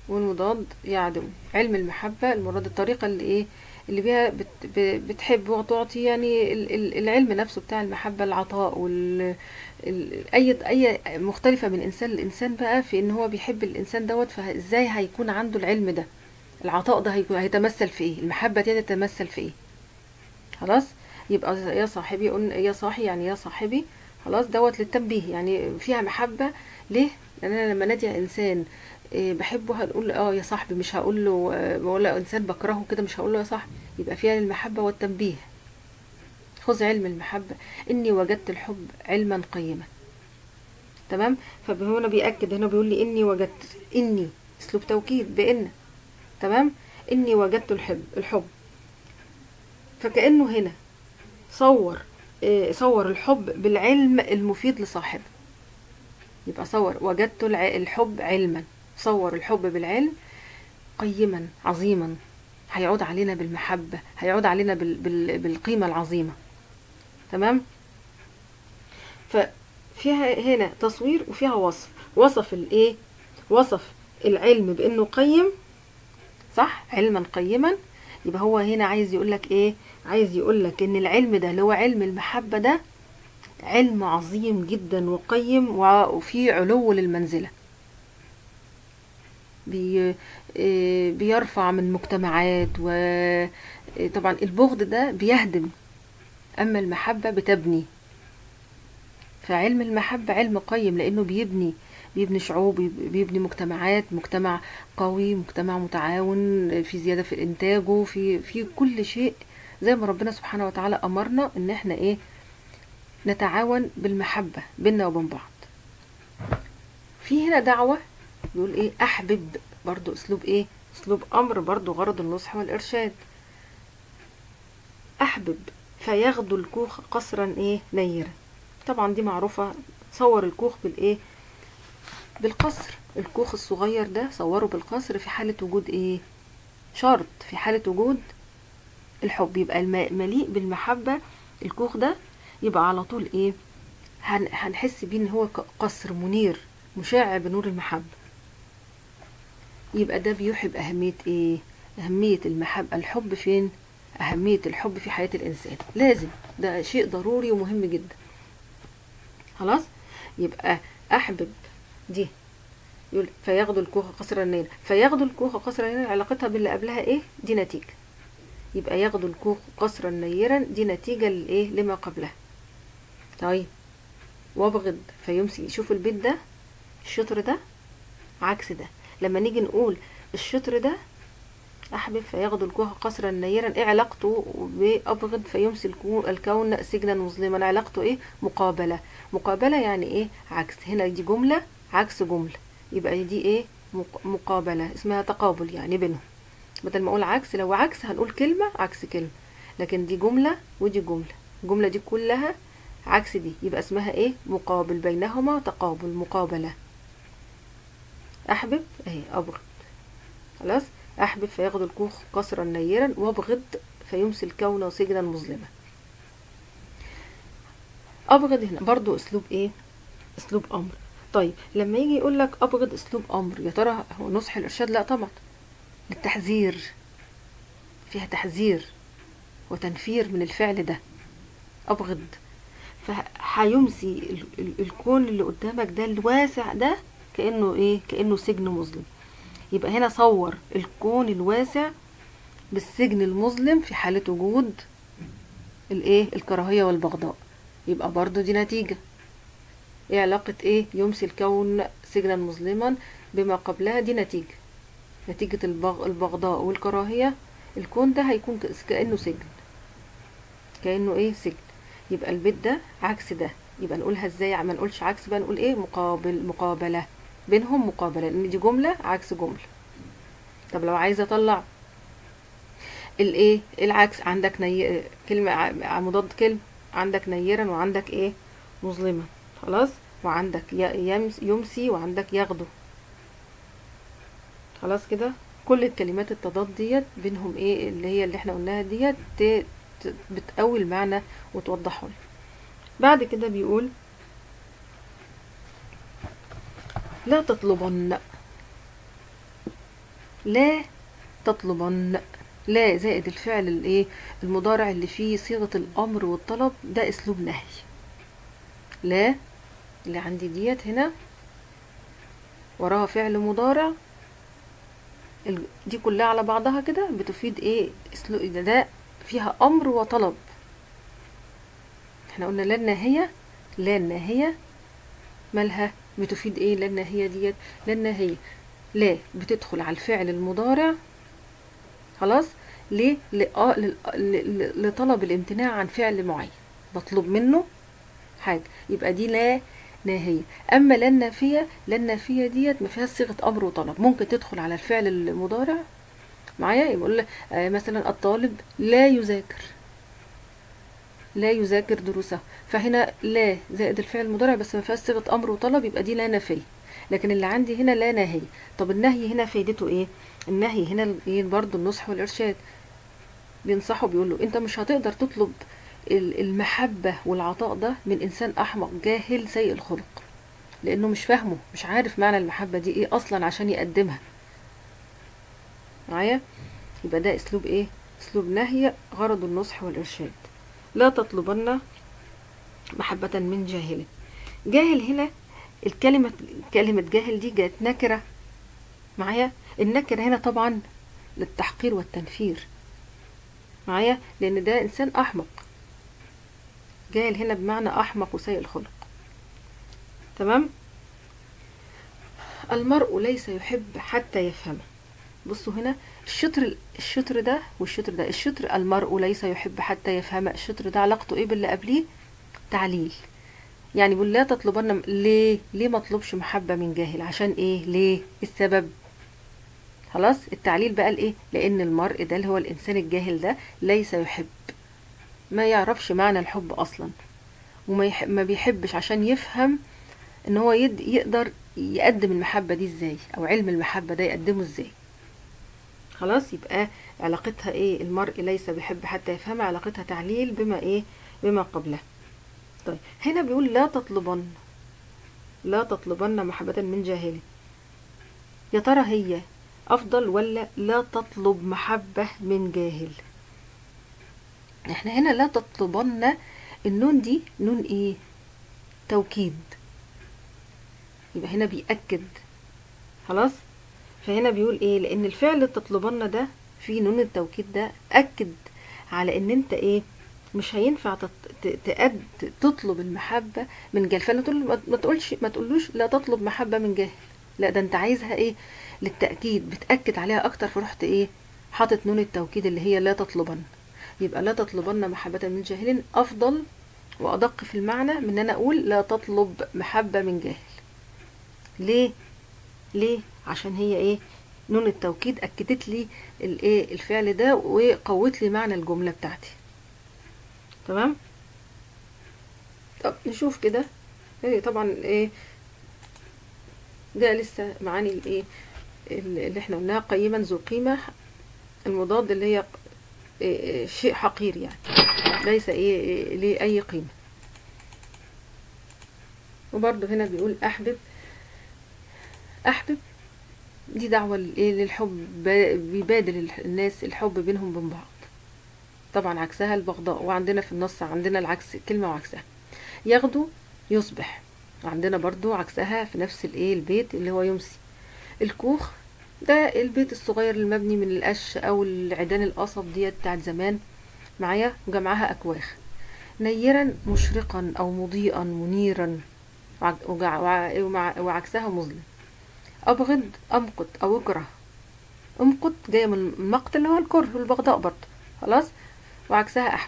والمضاد يعدو علم المحبة المراد الطريقة اللي ايه اللي بيها بت ب- بتحب وتعطي يعني ال- ال- العلم نفسه بتاع المحبة العطاء وال ال- اي اي مختلفة من انسان لانسان بقى في ان هو بيحب الانسان دوت فازاي هيكون عنده العلم ده العطاء ده هيكون هيتمثل في ايه المحبة دي تتمثل في ايه خلاص يبقى يا صاحبي قلنا يا صاحي يعني يا صاحبي خلاص دوت للتنبيه يعني فيها محبة ليه لان انا لما نادي على انسان إيه، بحبه هنقول اه يا صاحبي مش هقول له آه، ولا انسان بكرهه كده مش هقول له يا صاحبي يبقى فيها المحبة والتنبيه خذ علم المحبة اني وجدت الحب علما قيما تمام فهنا بيأكد هنا بيقول لي اني وجدت اني اسلوب توكيد بان تمام اني وجدت الحب الحب فكأنه هنا صور إيه، صور الحب بالعلم المفيد لصاحبه يبقى صور وجدت الع- الحب علما صور الحب بالعلم قيما عظيما هيعود علينا بالمحبة هيعود علينا بال بال بالقيمة العظيمة تمام ففيها هنا تصوير وفيها وصف وصف الايه وصف العلم بانه قيم صح علما قيما يبقى هو هنا عايز يقول لك ايه عايز يقول لك ان العلم ده اللي هو علم المحبة ده علم عظيم جدا وقيم وفيه علو للمنزلة بي إيه بيرفع من مجتمعات وطبعا البغض ده بيهدم اما المحبة بتبني فعلم المحبة علم قيم لانه بيبني بيبني شعوب بيب- بيبني مجتمعات مجتمع قوي مجتمع متعاون في زيادة في انتاجه في في كل شيء زي ما ربنا سبحانه وتعالى امرنا ان احنا ايه نتعاون بالمحبة بيننا وبين بعض في هنا دعوة بيقول ايه احبب برضو اسلوب ايه اسلوب امر برضو غرض النصح والارشاد احبب فيغدو الكوخ قصرا ايه نيرا طبعا دي معروفة صور الكوخ بالايه بالقصر الكوخ الصغير ده صوره بالقصر في حالة وجود ايه شرط في حالة وجود الحب يبقى الم- مليء بالمحبة الكوخ ده يبقى على طول ايه هن- هنحس بيه ان هو ك- قصر منير مشع بنور المحبة يبقى ده بيوحي بأهمية ايه أهمية المحبة الحب فين أهمية الحب في حياة الإنسان لازم ده شيء ضروري ومهم جدا خلاص يبقى أحبب دي يقول فياخدوا الكوخ قصر النيل فياخدوا الكوخ قصر النيل علاقتها باللي قبلها ايه دي نتيجة يبقى ياخدوا الكوخ قصرا نيرا دي نتيجة لإيه لما قبلها طيب وابغض فيمسي شوف البيت ده الشطر ده عكس ده لما نيجي نقول الشطر ده أحبب فياخدوا الكوخ قصرا نيرا ايه علاقته بأبغض فيمسي الكو- الكون سجنا مظلما علاقته ايه مقابلة مقابلة يعني ايه عكس هنا دي جملة عكس جملة يبقى دي ايه مق- مقابلة اسمها تقابل يعني بينهم بدل ما اقول عكس لو عكس هنقول كلمة عكس كلمة لكن دي جملة ودي جملة الجملة دي كلها عكس دي يبقى اسمها ايه مقابل بينهما تقابل مقابلة احبب اهي ابغض خلاص احبب فياخد الكوخ قصرا نيرا وابغض فيمسي الكون سجنا مظلما ابغض هنا برضو اسلوب ايه اسلوب امر طيب لما يجي يقول لك ابغض اسلوب امر يا ترى هو نصح الارشاد لا طبعا للتحذير فيها تحذير وتنفير من الفعل ده ابغض فهيمسي ال- ال- الكون اللي قدامك ده الواسع ده كانه ايه كانه سجن مظلم يبقى هنا صور الكون الواسع بالسجن المظلم في حالة وجود الايه الكراهية والبغضاء يبقى برضو دي نتيجة ايه علاقة ايه يمسي الكون سجنا مظلما بما قبلها دي نتيجة نتيجة البغ... البغضاء والكراهية الكون ده هيكون ك- كأنه سجن كأنه ايه سجن يبقى البيت ده عكس ده يبقى نقولها ازاي ما نقولش عكس بقى نقول ايه مقابل مقابلة بينهم مقابلة لان دي جملة عكس جملة طب لو عايزة اطلع الايه العكس عندك ني... كلمة ع- مضاد كلمة عندك نيرا وعندك ايه مظلما خلاص وعندك ي- يمس... يمسي وعندك يغدو خلاص كده كل الكلمات التضاد ديت بينهم ايه اللي هي اللي احنا قلناها ديت ت... ت... بتقوي المعنى وتوضحه لك. بعد كده بيقول لا تطلبن لا تطلبن لا زائد الفعل الايه المضارع اللي فيه صيغة الامر والطلب ده اسلوب نهي لا اللي عندي ديت هنا وراها فعل مضارع ال- دي كلها على بعضها كده بتفيد ايه اسلوب ده, ده فيها امر وطلب احنا قلنا لا الناهية لا الناهية مالها بتفيد ايه لا الناهية ديت لا الناهية لا بتدخل على الفعل المضارع خلاص ليه لآ- لل- ل- لطلب الامتناع عن فعل معين مطلوب منه حاجة يبقى دي لا ناهية أما لا النافية لا النافية ديت ما فيهاش صيغة أمر وطلب ممكن تدخل على الفعل المضارع معايا يقول لك آه مثلا الطالب لا يذاكر لا يذاكر دروسه فهنا لا زائد الفعل المضارع بس ما فيهاش صيغة أمر وطلب يبقى دي لا نافية لكن اللي عندي هنا لا ناهية طب النهي هنا فايدته ايه النهي هنا ايه برضه النصح والإرشاد بينصحه بيقول له انت مش هتقدر تطلب ال- المحبة والعطاء ده من إنسان أحمق جاهل سيء الخلق لأنه مش فاهمه مش عارف معنى المحبة دي إيه أصلا عشان يقدمها معايا يبقى ده أسلوب إيه أسلوب نهي غرض النصح والإرشاد لا تطلبن محبة من جاهل جاهل هنا الكلمة كلمة جاهل دي جت نكرة معايا النكرة هنا طبعا للتحقير والتنفير معايا لأن ده إنسان أحمق جاهل هنا بمعنى أحمق وسيء الخلق تمام المرء ليس يحب حتى يفهم بصوا هنا الشطر الشطر ده والشطر ده الشطر المرء ليس يحب حتى يفهم الشطر ده علاقته ايه باللي قبليه تعليل يعني بيقول لا تطلبن ليه ليه ما اطلبش محبة من جاهل عشان ايه ليه السبب خلاص التعليل بقى الايه لان المرء ده اللي هو الانسان الجاهل ده ليس يحب ما يعرفش معنى الحب اصلا وما يح... ما بيحبش عشان يفهم ان هو يد... يقدر يقدم المحبة دي ازاي او علم المحبة ده يقدمه ازاي خلاص يبقى علاقتها ايه المرء ليس بيحب حتى يفهم علاقتها تعليل بما ايه بما قبله طيب هنا بيقول لا تطلبن لا تطلبن محبة من جاهل يا ترى هي افضل ولا لا تطلب محبة من جاهل احنا هنا لا تطلبن النون دي نون ايه توكيد يبقى هنا بيأكد خلاص فهنا بيقول ايه لان الفعل تطلبن ده في نون التوكيد ده اكد على ان انت ايه مش هينفع تت... ت- تأد... تطلب المحبة من جاهل فلا تقول ما- ما تقولش ما تقولوش لا تطلب محبة من جاهل لا ده انت عايزها ايه للتأكيد بتأكد عليها اكتر فرحت ايه حاطط نون التوكيد اللي هي لا تطلبن يبقى لا تطلبن محبة من جاهل افضل وادق في المعنى من ان انا اقول لا تطلب محبة من جاهل ليه ليه عشان هي ايه نون التوكيد اكدت لي الايه الفعل ده وقوت لي معنى الجملة بتاعتي تمام طب نشوف كده إيه طبعا ايه ده لسه معاني الايه اللي احنا قلناها قيما ذو قيمة المضاد اللي هي إيه إيه شيء حقير يعني ليس ايه, إيه ليه اي قيمة وبرضه هنا بيقول احبب احبب دي دعوة لإيه للحب ب- بيبادل الناس الحب بينهم وبين بعض طبعا عكسها البغضاء وعندنا في النص عندنا العكس كلمة وعكسها يغدو يصبح وعندنا برضو عكسها في نفس الايه البيت اللي هو يمسي الكوخ ده البيت الصغير المبني من القش او العيدان القصب ديت بتاعت زمان معايا وجمعها اكواخ نيرا مشرقا او مضيئا منيرا وعج- وجع- وع- ومع- وعكسها مظلم أبغض أمقت أو أكره أمقت جاية من المقت اللي هو الكره والبغضاء برضه خلاص وعكسها أحب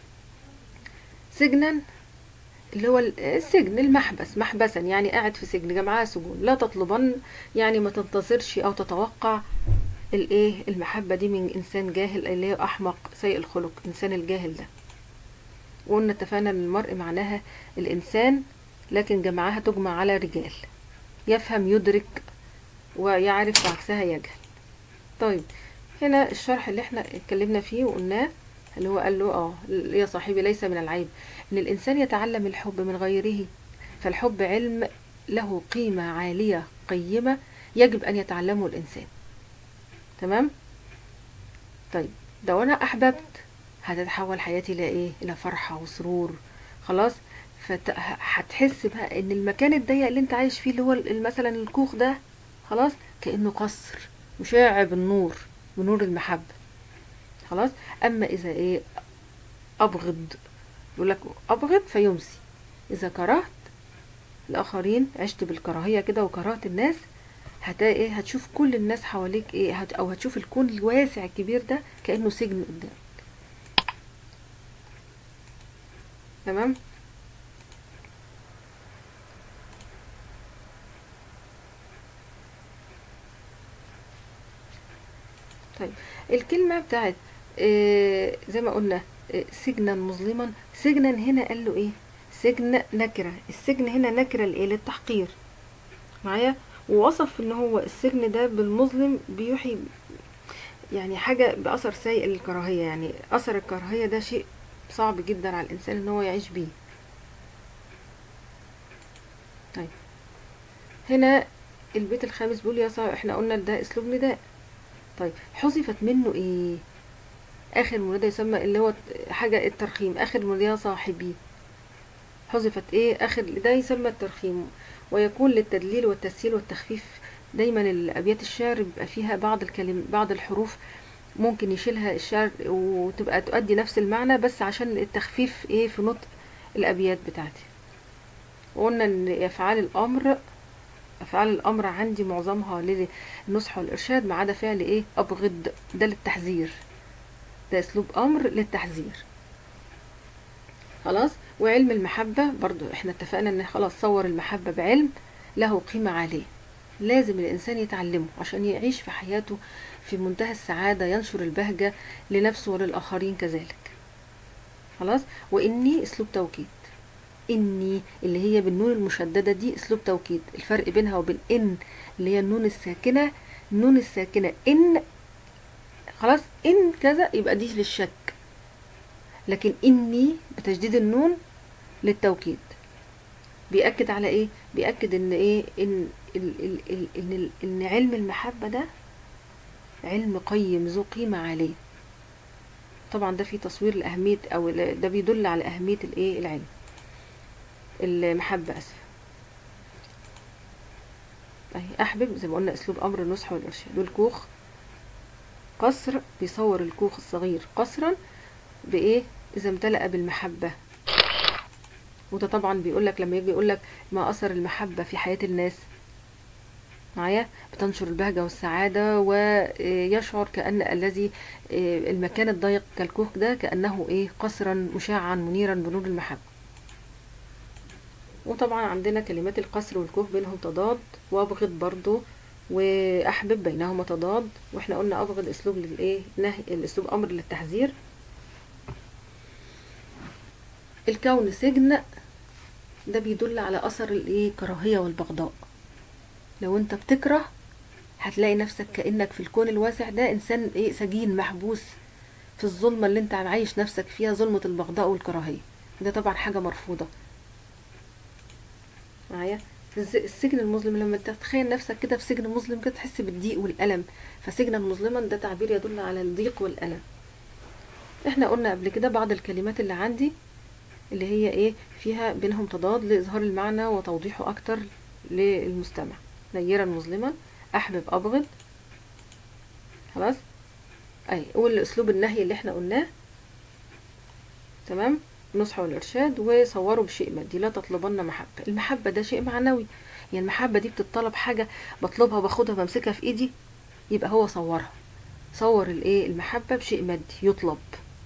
سجنا اللي هو السجن المحبس محبسا يعني قاعد في سجن جمعها سجون لا تطلبن يعني ما تنتظرش أو تتوقع الايه المحبة دي من إنسان جاهل اللي هي أحمق سيء الخلق إنسان الجاهل ده وقلنا اتفقنا ان المرء معناها الإنسان لكن جمعها تجمع على رجال يفهم يدرك ويعرف وعكسها يجهل طيب هنا الشرح اللي احنا اتكلمنا فيه وقلناه اللي هو قال له اه يا صاحبي ليس من العيب ان الانسان يتعلم الحب من غيره فالحب علم له قيمة عالية قيمة يجب ان يتعلمه الانسان تمام طيب لو انا احببت هتتحول حياتي الى ايه الى فرحة وسرور خلاص فهتحس بقى ان المكان الضيق اللي انت عايش فيه اللي هو ال- مثلا الكوخ ده خلاص كأنه قصر مشع بالنور بنور المحبة خلاص اما اذا ايه ابغض يقول لك ابغض فيمسي اذا كرهت الاخرين عشت بالكراهيه كده وكرهت الناس هت ايه هتشوف كل الناس حواليك ايه هت او هتشوف الكون الواسع الكبير ده كانه سجن قدامك تمام طيب الكلمة بتاعت آه زي ما قلنا آه سجنا مظلما سجنا هنا قال له ايه سجن نكرة السجن هنا نكرة لايه للتحقير معايا ووصف ان هو السجن ده بالمظلم بيوحي يعني حاجة بأثر سيء للكراهية يعني أثر الكراهية ده شيء صعب جدا على الإنسان ان هو يعيش بيه طيب هنا البيت الخامس بيقول يا صاحب احنا قلنا ده اسلوب نداء طيب حذفت منه ايه اخر منادى يسمى اللي هو حاجة الترخيم اخر منادى يا صاحبي حذفت ايه اخر ده يسمى الترخيم ويكون للتدليل والتسهيل والتخفيف دايما الابيات الشعر بيبقى فيها بعض الكلم بعض الحروف ممكن يشيلها الشعر وتبقى تؤدي نفس المعنى بس عشان التخفيف ايه في نطق الابيات بتاعتي وقلنا ان افعال الامر افعال الامر عندي معظمها للنصح والارشاد ما عدا فعل ايه ابغض ده للتحذير ده اسلوب امر للتحذير خلاص وعلم المحبة برضو احنا اتفقنا ان خلاص صور المحبة بعلم له قيمة عالية لازم الانسان يتعلمه عشان يعيش في حياته في منتهى السعادة ينشر البهجة لنفسه وللآخرين كذلك خلاص وإني أسلوب توكيد إني اللي هي بالنون المشددة دي أسلوب توكيد الفرق بينها وبين إن اللي هي النون الساكنة النون الساكنة إن خلاص إن كذا يبقى دي للشك لكن إني بتجديد النون للتوكيد بيأكد على إيه بيأكد إن إيه إن ال ال ال إن, ال إن علم المحبة ده علم قيم ذو قيمة عالية طبعا ده في تصوير لأهمية أو ده بيدل على أهمية الإيه العلم المحبة أسف أهي أحبب زي ما قلنا أسلوب أمر النصح والإرشاد والكوخ قصر بيصور الكوخ الصغير قصرا بإيه إذا امتلأ بالمحبة وده طبعا بيقول لك لما يجي يقول لك ما أثر المحبة في حياة الناس معايا بتنشر البهجة والسعادة ويشعر كأن الذي المكان الضيق كالكوخ ده كأنه إيه قصرا مشعا منيرا بنور المحبة وطبعا عندنا كلمات القصر والكوخ بينهم تضاد وابغض برضو واحبب بينهما تضاد واحنا قلنا ابغض اسلوب للايه نهي الاسلوب امر للتحذير الكون سجن ده بيدل على اثر الايه كراهيه والبغضاء لو انت بتكره هتلاقي نفسك كانك في الكون الواسع ده انسان ايه سجين محبوس في الظلمه اللي انت عايش نفسك فيها ظلمه البغضاء والكراهيه ده طبعا حاجه مرفوضه معايا السجن المظلم لما تتخيل نفسك كده في سجن مظلم كده تحس بالضيق والألم فسجنا مظلما ده تعبير يدل على الضيق والألم احنا قلنا قبل كده بعض الكلمات اللي عندي اللي هي ايه فيها بينهم تضاد لإظهار المعنى وتوضيحه أكتر للمستمع نيرا مظلما أحبب أبغض خلاص أي والأسلوب النهي اللي احنا قلناه تمام النصح والإرشاد وصوروا بشيء مادي لا تطلبن محبة المحبة ده شيء معنوي يعني المحبة دي بتطلب حاجة بطلبها باخدها بمسكها في ايدي يبقى هو صورها صور الايه المحبة بشيء مادي يطلب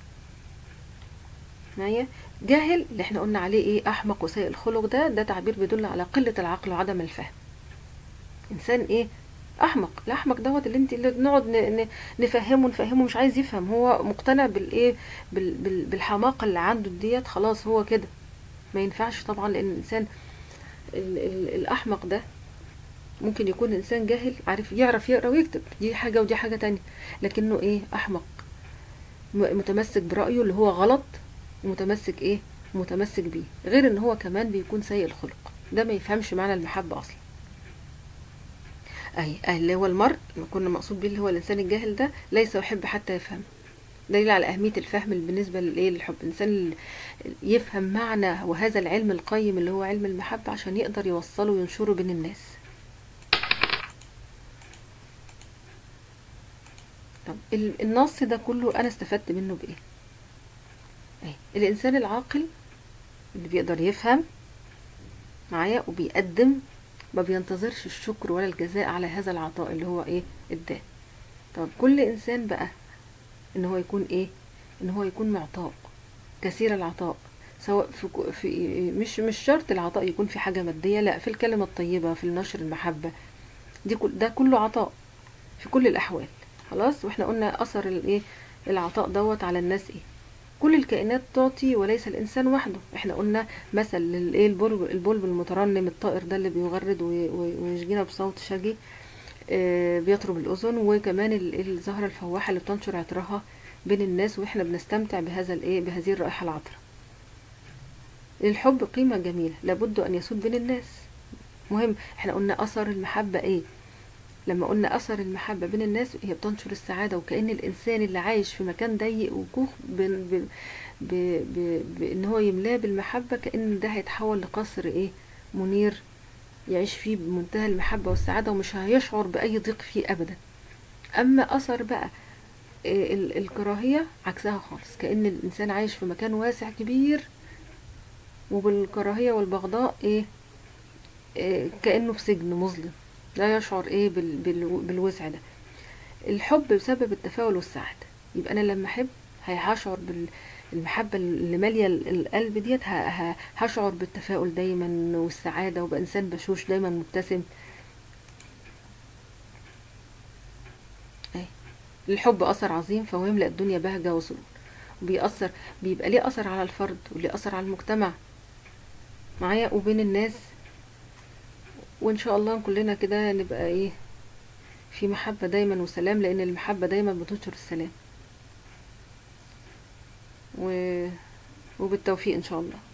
معايا جاهل اللي احنا قلنا عليه ايه احمق وسيء الخلق ده ده تعبير بيدل على قلة العقل وعدم الفهم انسان ايه احمق الاحمق دوت اللي انت اللي نقعد نفهمه نفهمه مش عايز يفهم هو مقتنع بالايه بال بال بالحماقه اللي عنده ديت خلاص هو كده ما ينفعش طبعا لان الانسان ال ال الاحمق ده ممكن يكون انسان جاهل عارف يعرف يقرا ويكتب دي حاجه ودي حاجه تانية لكنه ايه احمق متمسك برايه اللي هو غلط ومتمسك ايه متمسك بيه غير ان هو كمان بيكون سيء الخلق ده ما يفهمش معنى المحبه اصلا اهي أهي اللي هو المرء ما كنا مقصود بيه اللي هو الانسان الجاهل ده ليس يحب حتى يفهم دليل على أهمية الفهم بالنسبة لإيه للحب الإنسان اللي يفهم معنى وهذا العلم القيم اللي هو علم المحبة عشان يقدر يوصله وينشره بين الناس طب ال- النص ده كله أنا استفدت منه بإيه أهي. الإنسان العاقل اللي بيقدر يفهم معايا وبيقدم ما بينتظرش الشكر ولا الجزاء على هذا العطاء اللي هو ايه اداه طب كل انسان بقى ان هو يكون ايه ان هو يكون معطاء كثير العطاء سواء في, كو- في مش مش شرط العطاء يكون في حاجة مادية لا في الكلمة الطيبة في النشر المحبة دي كل ده كله عطاء في كل الأحوال خلاص واحنا قلنا أثر الايه العطاء دوت على الناس ايه كل الكائنات تعطي وليس الإنسان وحده احنا قلنا مثل للايه البلبل البلبل المترنم الطائر ده اللي بيغرد وي- وي- ويشجينا بصوت شجي آه، بيطرب الأذن وكمان ال- الزهرة الفواحة اللي بتنشر عطرها بين الناس واحنا بنستمتع بهذا الايه بهذه الرائحة العطرة الحب قيمة جميلة لابد أن يسود بين الناس مهم احنا قلنا أثر المحبة ايه لما قلنا أثر المحبة بين الناس هي بتنشر السعادة وكأن الإنسان اللي عايش في مكان ضيق وكوخ بن- ب- ب- ب- بإن هو يملاه بالمحبة كأن ده هيتحول لقصر إيه منير يعيش فيه بمنتهى المحبة والسعادة ومش هيشعر بأي ضيق فيه أبدا أما أثر بقى إيه ال- الكراهية عكسها خالص كأن الإنسان عايش في مكان واسع كبير وبالكراهية والبغضاء إيه إيه كأنه في سجن مظلم لا يشعر ايه بال بال بالوسع ده الحب بسبب التفاؤل والسعادة يبقى انا لما احب هي- هشعر بالمحبة اللي مالية ال- القلب ديت ه- ه- هشعر بالتفاؤل دايما والسعادة وبقى انسان بشوش دايما مبتسم اهي. الحب اثر عظيم فهو يملأ الدنيا بهجة وسرور بيأثر بيبقى ليه اثر على الفرد وليه اثر على المجتمع معايا وبين الناس وان شاء الله كلنا كده نبقى ايه في محبة دايما وسلام لان المحبة دايما بتنشر السلام و... وبالتوفيق ان شاء الله